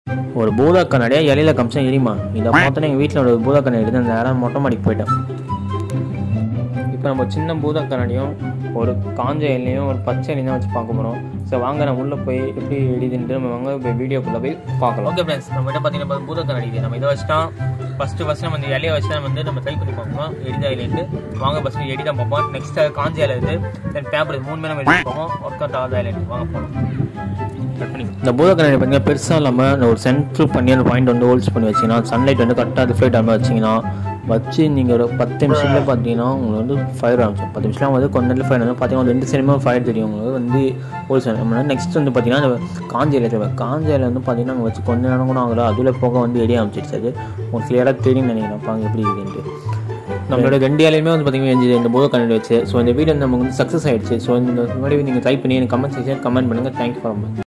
ஒரு பூதா கண்ணாடியாக இலையில கம்சம் எரியுமா இதை பார்த்தோன்னே எங்கள் வீட்டில் ஒரு பூதா கண்ணாடி எடுத்து அந்த நேரம் மொட்டை மாடிக்கு போயிட்டேன் இப்போ நம்ம சின்ன பூதா கண்ணாடியும் ஒரு காஞ்ச இலையும் ஒரு பச்சை இலையும் தான் வச்சு பார்க்க போகிறோம் ஸோ வாங்க நம்ம உள்ளே போய் எப்படி எடிதுன்ட்டு நம்ம வாங்க இப்போ வீடியோக்குள்ளே போய் பார்க்கலாம் ஓகே ஃப்ரெண்ட்ஸ் நம்ம கிட்ட பார்த்தீங்கன்னா பூத கண்ணாடி இது நம்ம இதை வச்சுட்டா ஃபஸ்ட்டு ஃபஸ்ட்டு நம்ம இந்த இலையை வச்சு தான் வந்து நம்ம ட்ரை பண்ணி பார்ப்போம் எடிதா இலைன்ட்டு வாங்க ஃபஸ்ட்டு எடி தான் பார்ப்போம் நெக்ஸ்ட் காஞ்ச இலை இது தென் பேப்பர் இது மூணு மேலே நம்ம எடுத்து பார்ப்போம் ஒர்க் அவுட் ஆகாத இலைன்ட்டு வாங்க போகலாம் இந்த பூத கண்ணாடி பார்த்தீங்கன்னா பெருசாக இல்லாமல் ஒரு சென்ட்ரு பண்ணி அந்த பாயிண்ட் வந்து ஹோல்ஸ் பண்ணி வச்சிங்கன்னா சன்லைட் வந்து கரெக்டாக ரிஃப்ளெக்ட் ஆகாமல் வச்சிங்கன்னா வச்சு நீங்கள் ஒரு பத்து நிமிஷத்துல பார்த்தீங்கன்னா உங்களுக்கு வந்து ஃபயர் ஆரம்பிச்சோம் பத்து நிமிஷம் வந்து கொஞ்ச நேரத்தில் ஃபயர் வந்து பார்த்தீங்கன்னா ரெண்டு சைடுமே ஃபயர் தெரியும் உங்களுக்கு வந்து ஹோல்ஸ் நம்ம நெக்ஸ்ட் வந்து பார்த்தீங்கன்னா அந்த காஞ்ச இலை தேவை காஞ்ச இலை வந்து பார்த்தீங்கன்னா அங்கே வச்சு கொஞ்ச நேரம் கூட ஆகல அதில் போக வந்து எரிய ஆரம்பிச்சிருச்சு அது உங்களுக்கு கிளியராக தெரியும் நினைக்கிறேன் பாங்க எப்படி இருக்குன்ட்டு நம்மளோட ரெண்டு இலையுமே வந்து பார்த்தீங்கன்னா எஞ்சுது இந்த போதை கண்ணாடி வச்சு ஸோ இந்த வீடியோ நமக்கு வந்து சக்ஸஸ் ஆயிடுச்சு ஸோ இந்த மாதிரி நீங்கள் ட்ரை பண்ணி எனக்கு கமெண்ட் செக்ஷன் கமெண்ட் பண்ணுங்கள் தேங்க்யூ ஃபார் மச்